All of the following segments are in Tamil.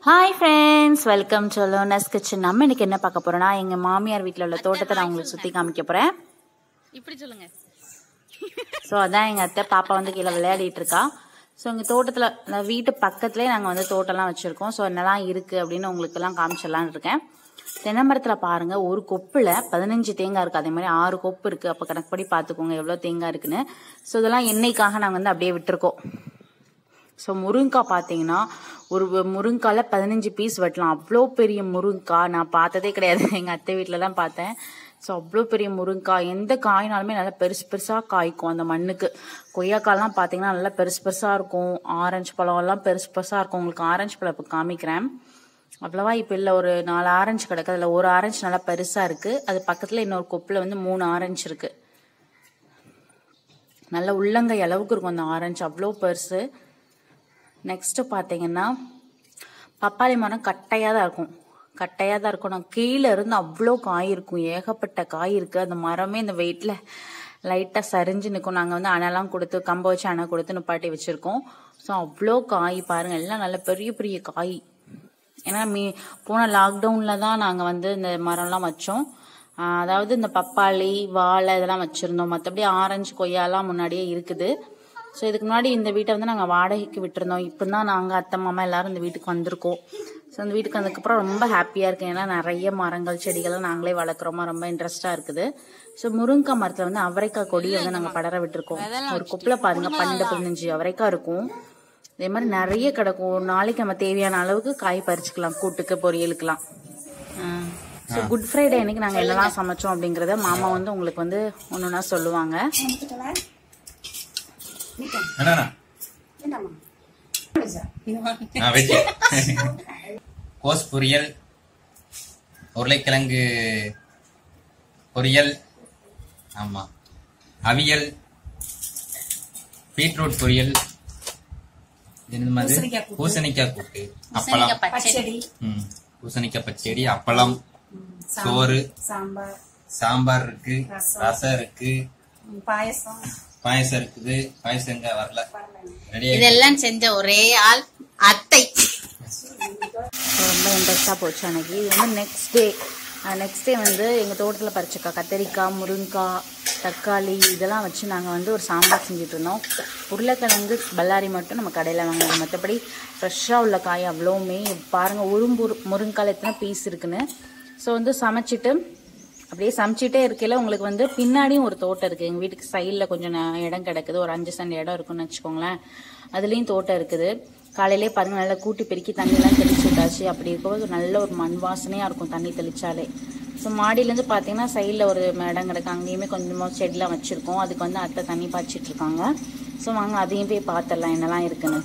ஹாய் ஃப்ரெண்ட்ஸ் வெல்கம் டு லோனஸ் கிச்சன் நம்ம இன்னைக்கு என்ன பார்க்க போறோம்னா எங்க மாமியார் வீட்டில் உள்ள தோட்டத்தை நான் உங்களுக்கு சுற்றி காமிக்க போறேன் இப்படி சொல்லுங்க ஸோ அதான் எங்கள் அத்தை பாப்பா வந்து கீழே விளையாடிட்டு இருக்கா ஸோ எங்கள் தோட்டத்தில் இந்த வீட்டு பக்கத்துலேயே நாங்கள் வந்து தோட்டம்லாம் வச்சுருக்கோம் ஸோ என்னெல்லாம் இருக்குது அப்படின்னு உங்களுக்கு எல்லாம் காமிச்சிடலான்னு இருக்கேன் தென்னை மரத்தில் பாருங்கள் ஒரு கொப்பில் பதினஞ்சு தேங்காய் இருக்குது அதே மாதிரி ஆறு கொப்பு இருக்குது அப்போ கணக்குப்படி பார்த்துக்கோங்க எவ்வளோ தேங்காய் இருக்குன்னு ஸோ இதெல்லாம் எண்ணெய்க்காக நாங்கள் வந்து அப்படியே விட்டுருக்கோம் ஸோ முருங்காய் பார்த்தீங்கன்னா ஒரு முருங்கால பதினஞ்சு பீஸ் வெட்டலாம் அவ்வளோ பெரிய முருங்காய் நான் பார்த்ததே கிடையாது எங்கள் அத்தை வீட்டில் தான் பார்த்தேன் ஸோ அவ்வளோ பெரிய முருங்காய் எந்த காய்னாலுமே நல்லா பெருசு பெருசாக காய்க்கும் அந்த மண்ணுக்கு கொய்யாக்காய்லாம் பார்த்தீங்கன்னா நல்லா பெருசு பெருசாக இருக்கும் ஆரஞ்சு பழம் எல்லாம் பெருசு பெருசாக இருக்கும் உங்களுக்கு ஆரஞ்சு பழம் இப்போ காமிக்கிறேன் அவ்வளவா இப்போ இல்லை ஒரு நாலு ஆரஞ்சு கிடக்கு அதில் ஒரு ஆரஞ்சு நல்லா பெருசாக இருக்குது அது பக்கத்தில் இன்னொரு கொப்பில் வந்து மூணு ஆரஞ்சு இருக்குது நல்ல உள்ளங்கை அளவுக்கு இருக்கும் அந்த ஆரஞ்சு அவ்வளோ பெருசு நெக்ஸ்ட் பார்த்தீங்கன்னா பப்பாளி மரம் கட்டையாக தான் இருக்கும் கட்டையாக தான் இருக்கும் நான் கீழே இருந்து அவ்வளோ காய் இருக்கும் ஏகப்பட்ட காய் இருக்குது அந்த மரமே இந்த வெயிட்டில் லைட்டாக சரிஞ்சு நிற்கும் நாங்கள் வந்து அணைலாம் கொடுத்து கம்ப வச்சு அணை கொடுத்து நிப்பாட்டி வச்சுருக்கோம் ஸோ அவ்வளோ காய் பாருங்கள் எல்லாம் நல்ல பெரிய பெரிய காய் ஏன்னா மீ போன லாக்டவுனில் தான் நாங்கள் வந்து இந்த மரம்லாம் வச்சோம் ஆஹ் அதாவது இந்த பப்பாளி வாழை இதெல்லாம் வச்சுருந்தோம் மற்றபடி ஆரஞ்சு கொய்யாலாம் முன்னாடியே இருக்குது ஸோ இதுக்கு முன்னாடி இந்த வீட்டை வந்து நாங்கள் வாடகைக்கு விட்டுருந்தோம் இப்போ தான் நாங்கள் அத்தை மாமா எல்லாரும் இந்த வீட்டுக்கு வந்திருக்கோம் ஸோ இந்த வீட்டுக்கு வந்ததுக்கப்புறம் ரொம்ப ஹாப்பியாக இருக்கு ஏன்னா நிறைய மரங்கள் செடிகள்லாம் நாங்களே வளர்க்குறோமா ரொம்ப இன்ட்ரெஸ்டாக இருக்குது ஸோ முருங்கைக்காய் மரத்தில் வந்து அவரைக்காய் கொடியை வந்து நாங்கள் படர விட்டுருக்கோம் ஒரு கொப்பில் பாருங்க பன்னெண்டு பதினஞ்சு அவரைக்காய் இருக்கும் இதே மாதிரி நிறைய கிடக்கும் ஒரு நாளைக்கு நம்ம தேவையான அளவுக்கு காய் பறிச்சுக்கலாம் கூட்டுக்கு பொரியலுக்குலாம் ஸோ குட் ஃப்ரைடே அன்னைக்கு நாங்கள் என்னெல்லாம் சமைச்சோம் அப்படிங்கிறத மாமா வந்து உங்களுக்கு வந்து ஒன்று ஒன்றா சொல்லுவாங்க என்னண்ணா ஆ வெட்டி கோஸ் பொரியல் உருளைக்கிழங்கு பொரியல் ஆமா அவியல் பீட்ரூட் பொரியல் இது என்னது மாதிரி? பூசணிக்காய் கூட்டு அப்பளம் பச்சடி ம் பூசணிக்காய் பச்சடி அப்பளம் சோறு சாம்பார் சாம்பார் இருக்கு ரசம் இருக்கு பாயசம் பாயசம் இருக்குது பாயசம் எங்க வரல ரெடி இதெல்லாம் செஞ்ச ஒரே ஆள் அத்தை ரொம்ப இன்ட்ரெஸ்டாக போச்சு அன்னைக்கு இது வந்து நெக்ஸ்ட் டே நெக்ஸ்ட் டே வந்து எங்கள் தோட்டத்தில் பறிச்சக்கா கத்தரிக்காய் முருங்கைக்காய் தக்காளி இதெல்லாம் வச்சு நாங்கள் வந்து ஒரு சாம்பார் செஞ்சுட்டு இருந்தோம் உருளைக்கிழங்கு பல்லாரி மட்டும் நம்ம கடையில் வாங்குவோம் மற்றபடி ஃப்ரெஷ்ஷாக உள்ள காய் அவ்வளோவுமே பாருங்கள் ஒரு முரு முருங்கால் எத்தனை பீஸ் இருக்குன்னு ஸோ வந்து சமைச்சிட்டு அப்படியே சமைச்சிட்டே இருக்கையில உங்களுக்கு வந்து பின்னாடியும் ஒரு தோட்டம் இருக்குது எங்கள் வீட்டுக்கு சைடில் கொஞ்சம் ந- இடம் கிடக்குது ஒரு அஞ்சு சென்ட் இடம் இருக்குன்னு வச்சுக்கோங்களேன் அதுலேயும் தோட்டம் இருக்குது காலையிலே பாருங்க நல்லா கூட்டி பெருக்கி தண்ணிலாம் தெளிச்சு விட்டாச்சு அப்படி இருக்கும்போது நல்ல ஒரு மண் வாசனையாக இருக்கும் தண்ணி தெளிச்சாலே ஸோ மாடியிலேருந்து பார்த்தீங்கன்னா சைடில் ஒரு இடம் கிடக்கு அங்கேயுமே கொஞ்சமாக செடிலாம் வச்சுருக்கோம் அதுக்கு வந்து அத்தை தண்ணி பாய்ச்சிட்டு இருக்காங்க ஸோ வாங்க அதையும் போய் பார்த்துடலாம் என்னெல்லாம் இருக்குன்னு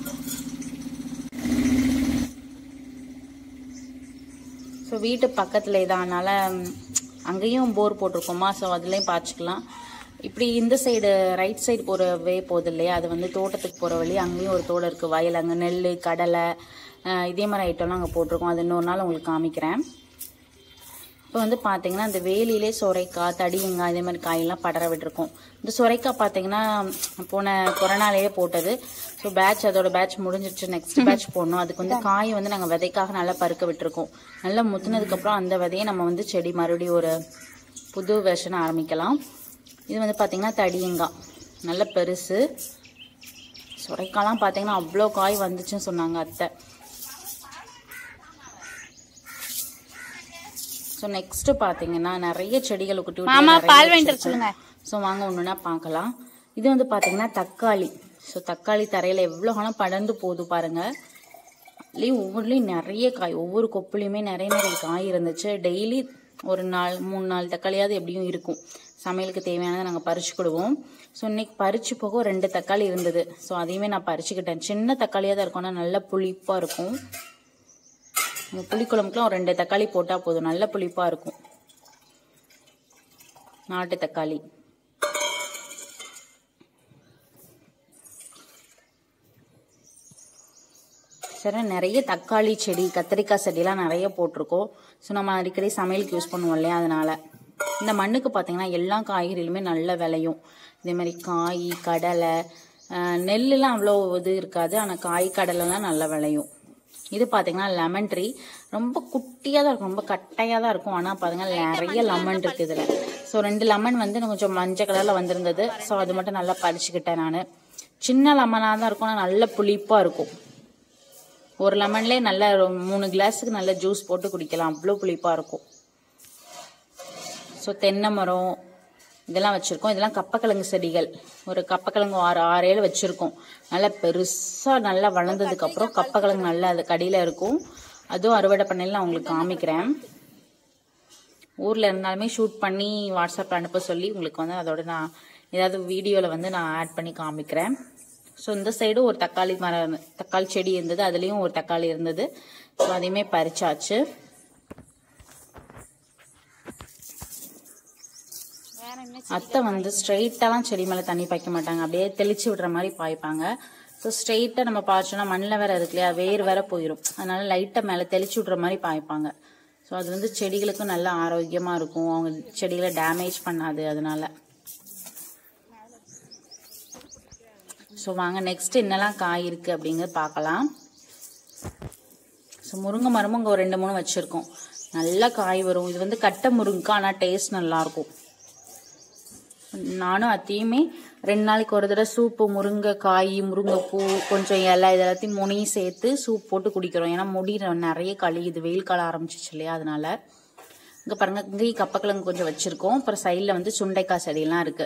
ஸோ வீட்டு பக்கத்தில் தான் அதனால ம், அங்கேயும் போர் போட்டிருக்கோமா ஸோ அதுலேயும் பாய்ச்சிக்கலாம் இப்படி இந்த சைடு ரைட் சைடு போகிற வே போகுது இல்லையா அது வந்து தோட்டத்துக்கு போகிற வழி அங்கேயும் ஒரு தோட்டம் இருக்குது வயல் அங்கே நெல் கடலை அஹ், இதே மாதிரி ஐட்டம்லாம் அங்கே போட்டிருக்கோம் அது இன்னொரு நாள் உங்களுக்கு காமிக்கிறேன் இப்போ வந்து பார்த்தீங்கன்னா இந்த வேலியிலே சொரைக்காய் தடியங்காய் இதே மாதிரி காயெல்லாம் படர விட்டுருக்கோம் இந்த சொரைக்காய் பார்த்தீங்கன்னா போன கொரோனாலேயே போட்டது ஸோ பேட்ச் அதோட பேட்ச் முடிஞ்சிருச்சு நெக்ஸ்ட் பேட்ச் போடணும் அதுக்கு வந்து காய் வந்து நாங்கள் விதைக்காக நல்லா பருக்க விட்டுருக்கோம் நல்லா முத்துனதுக்கப்புறம் அந்த விதையை நம்ம வந்து செடி மறுபடியும் ஒரு புது வெர்ஷன் ஆரம்பிக்கலாம் இது வந்து பார்த்தீங்கன்னா தடியங்காய் நல்ல பெருசு சுரைக்காய்லாம் பார்த்தீங்கன்னா அவ்வளோ காய் வந்துச்சுன்னு சொன்னாங்க அத்தை ஸோ நெக்ஸ்ட் பார்த்தீங்கன்னா நிறைய செடிகள் குட்டி மாமா, பால் வாங்கிட்டு வர சொல்லுங்க. ஸோ வாங்க ஒன்றுனா பார்க்கலாம் இது வந்து பார்த்தீங்கன்னா தக்காளி ஸோ தக்காளி தரையில் எவ்வளோ காலம் படர்ந்து போகுது பாருங்க அதுலேயும் ஒவ்வொருலேயும் நிறைய காய் ஒவ்வொரு கொப்புலையுமே நிறைய நிறைய காய் இருந்துச்சு டெய்லி ஒரு நாள் மூணு நாள் தக்காளியாவது எப்படியும் இருக்கும் சமையலுக்கு தேவையானதை நாங்கள் பறிச்சுக்கிடுவோம் ஸோ இன்னைக்கு பறிச்சு போக ஒரு ரெண்டு தக்காளி இருந்தது ஸோ அதையுமே நான் பறிச்சுக்கிட்டேன் சின்ன தக்காளியாக தான் இருக்கும் ஆனால் நல்ல புளிப்பாக இருக்கும் இந்த புளிக்குழம்புக்குலாம் ஒரு ரெண்டு தக்காளி போட்டால் போதும் நல்ல புளிப்பாக இருக்கும் நாட்டு தக்காளி சரி நிறைய தக்காளி செடி கத்திரிக்காய் செடிலாம் நிறைய போட்டிருக்கோம் ஸோ நம்ம அடிக்கடி சமையலுக்கு யூஸ் பண்ணுவோம் இல்லையா அதனால இந்த மண்ணுக்கு பார்த்தீங்கன்னா எல்லா காய்கறிகளுமே நல்ல விளையும் இதே மாதிரி காய் கடலை அஹ், நெல்லுலாம் அவ்வளோ இது இருக்காது ஆனால் காய் கடலைலாம் நல்லா விளையும் இது பார்த்தீங்கன்னா லெமன் ட்ரீ ரொம்ப குட்டியாக தான் இருக்கும் ரொம்ப கட்டையாக தான் இருக்கும் ஆனால் பாருங்க நிறைய லெமன் இருக்கு இதில் ஸோ ரெண்டு லெமன் வந்து எனக்கு கொஞ்சம் மஞ்சள் கலரில் வந்திருந்தது ஸோ அது மட்டும் நல்லா பறிச்சுக்கிட்டேன் நான் சின்ன லெமனாக தான் இருக்கும் ஆனால் நல்ல புளிப்பாக இருக்கும் ஒரு லெமன்லேயே நல்ல ஒரு மூணு கிளாஸுக்கு நல்ல ஜூஸ் போட்டு குடிக்கலாம் அவ்வளோ புளிப்பாக இருக்கும் ஸோ தென்னை மரம் இதெல்லாம் வச்சுருக்கோம் இதெல்லாம் கப்பக்கிழங்கு செடிகள் ஒரு கப்பக்கிழங்கு ஆறு ஆறு ஏழு வச்சுருக்கோம் நல்லா பெருசாக நல்லா வளர்ந்ததுக்கப்புறம் கப்பக்கிழங்கு நல்லா அது கடியில் இருக்கும் அதுவும் அறுவடை பண்ணையில் நான் உங்களுக்கு காமிக்கிறேன் ஊரில் இருந்தாலுமே ஷூட் பண்ணி வாட்ஸ்அப்பில் அனுப்ப சொல்லி உங்களுக்கு வந்து அதோட நான் ஏதாவது வீடியோவில் வந்து நான் ஆட் பண்ணி காமிக்கிறேன் ஸோ இந்த சைடு ஒரு தக்காளி மரம் தக்காளி செடி இருந்தது அதுலேயும் ஒரு தக்காளி இருந்தது ஸோ அதையுமே பறிச்சாச்சு அத்தை வந்து ஸ்ட்ரைட்டாலாம் செடி மேலே தண்ணி பாய்க்க மாட்டாங்க அப்படியே தெளிச்சு விடுற மாதிரி பாய்ப்பாங்க ஸோ ஸ்ட்ரைட்டாக நம்ம பாய்ச்சோன்னா மண்ணில் வேற இருக்கு இல்லையா வேர் வேற போயிடும் அதனால லைட்டாக மேலே தெளிச்சு விடுற மாதிரி பாய்ப்பாங்க ஸோ அது வந்து செடிகளுக்கும் நல்ல ஆரோக்கியமாக இருக்கும் அவங்க செடிகளை டேமேஜ் பண்ணாது அதனால ஸோ வாங்க நெக்ஸ்ட் என்னெல்லாம் காய் இருக்கு அப்படிங்கிறது பார்க்கலாம் ஸோ முருங்கை மரமும் இங்கே ஒரு ரெண்டு மூணு வச்சுருக்கோம் நல்லா காய் வரும் இது வந்து கட்டை முருங்கை ஆனால் டேஸ்ட் நல்லாயிருக்கும் நானும் அத்தையுமே ரெண்டு நாளைக்கு ஒரு தடவை சூப்பு முருங்கை காய் முருங்கைப்பூ கொஞ்சம் இலை இது எல்லாத்தையும் முனையும் சேர்த்து சூப் போட்டு குடிக்கிறோம் ஏன்னா முடி நிறைய கழியுது வெயில் காலம் ஆரம்பிச்சிச்சு இல்லையா அதனால இங்கே பாருங்க இங்கேயும் கப்பக்கிழங்கு கொஞ்சம் வச்சுருக்கோம் அப்புறம் சைடில் வந்து சுண்டைக்காய் செடியெல்லாம் இருக்குது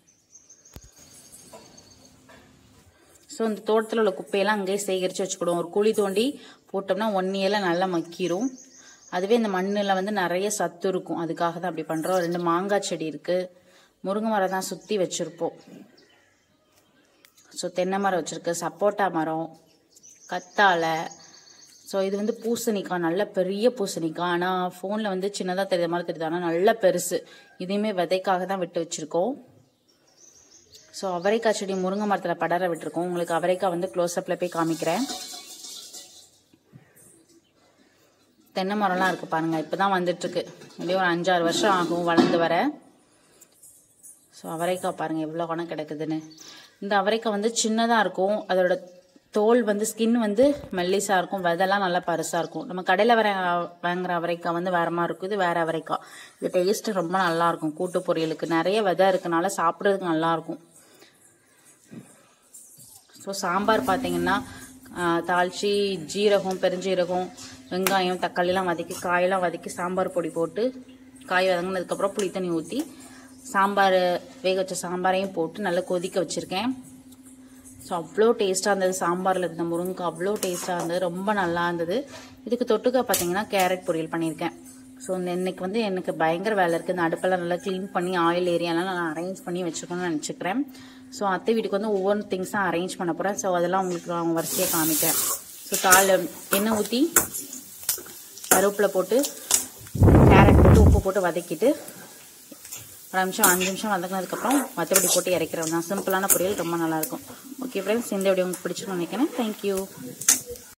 ஸோ இந்த தோட்டத்தில் உள்ள குப்பையெல்லாம் அங்கேயே சேகரித்து வச்சுக்கிடுவோம் ஒரு குழி தோண்டி போட்டோம்னா ஒன் இயரில் நல்லா மக்கிரும் அதுவே இந்த மண்ணில் வந்து நிறைய சத்து இருக்கும் அதுக்காக தான் அப்படி பண்ணுறோம் ரெண்டு மாங்காய் செடி இருக்குது முருங்கை மரம் தான் சுற்றி வச்சுருப்போம் ஸோ தென்னை மரம் வச்சுருக்கு சப்போட்டா மரம் கத்தாழை ஸோ இது வந்து பூசணிக்காய் நல்ல பெரிய பூசணிக்காய் ஆனால் ஃபோனில் வந்து சின்னதாக தெரியுற மாதிரி தெரியுது ஆனால் நல்ல பெருசு இதையுமே விதைக்காக தான் விட்டு வச்சுருக்கோம் ஸோ அவரைக்காய் செடி முருங்கை மரத்தில் படர விட்டுருக்கோம் உங்களுக்கு அவரைக்காய் வந்து க்ளோஸ்அப்பில் போய் காமிக்கிறேன் தென்னை மரம்லாம் இருக்குது பாருங்கள் இப்போ தான் வந்துட்டுருக்கு எப்படியும் ஒரு அஞ்சாறு வருஷம் ஆகும் வளர்ந்து வர ஸோ அவரைக்காய் பாருங்கள் எவ்வளோ குணம் கிடக்குதுன்னு இந்த அவரைக்காய் வந்து சின்னதாக இருக்கும் அதோட தோல் வந்து ஸ்கின் வந்து மெல்லிஸாக இருக்கும் விதெல்லாம் நல்லா பருசாக இருக்கும் நம்ம கடையில் வர வாங்குற அவரைக்காய் வந்து வேற மாதிரி இருக்கும் இது வேற அவரைக்காய் இது டேஸ்ட்டு ரொம்ப நல்லா இருக்கும் கூட்டு பொரியலுக்கு நிறைய விதை இருக்கனால சாப்பிட்றதுக்கு நல்லா இருக்கும் ஸோ சாம்பார் பார்த்தீங்கன்னா தாளிச்சி ஜீரகம் பெருஞ்சீரகம் வெங்காயம் தக்காளிலாம் வதக்கி காயெல்லாம் வதக்கி சாம்பார் பொடி போட்டு காய் வதங்கினதுக்கப்புறம் புளி தண்ணி ஊற்றி சாம்பார் வேக வச்ச சாம்பாரையும் போட்டு நல்லா கொதிக்க வச்சுருக்கேன் ஸோ அவ்வளோ டேஸ்ட்டாக இருந்தது சாம்பாரில் இருந்த முருங்கை அவ்வளோ டேஸ்ட்டாக இருந்தது ரொம்ப நல்லா இருந்தது இதுக்கு தொட்டுக்க பார்த்தீங்கன்னா கேரட் பொரியல் பண்ணியிருக்கேன் ஸோ இந்த இன்னைக்கு வந்து எனக்கு பயங்கர வேலை இருக்குது இந்த அடுப்பெல்லாம் நல்லா க்ளீன் பண்ணி ஆயில் ஏரியாலாம் நான் அரேஞ்ச் பண்ணி வச்சுக்கணும்னு நினச்சிக்கிறேன் ஸோ அத்தை வீட்டுக்கு வந்து ஒவ்வொரு திங்ஸாக அரேஞ்ச் பண்ண போகிறேன் ஸோ அதெல்லாம் உங்களுக்கு அவங்க வரிசையாக காமிக்கிறேன் ஸோ தாள் எண்ணெய் ஊற்றி கருவேப்பிலை போட்டு கேரட் போட்டு உப்பு போட்டு வதக்கிட்டு ஒரு நிமிஷம் அஞ்சு நிமிஷம் வதங்கினதுக்கப்புறம் மற்றபடி போட்டு இறக்கிறோம் தான் சிம்பிளான பொரியல் ரொம்ப நல்லாயிருக்கும் ஓகே ஃப்ரெண்ட்ஸ் இந்த வீடியோ உங்களுக்கு பிடிச்சிருக்கும்னு நினைக்கிறேன் தேங்க்யூ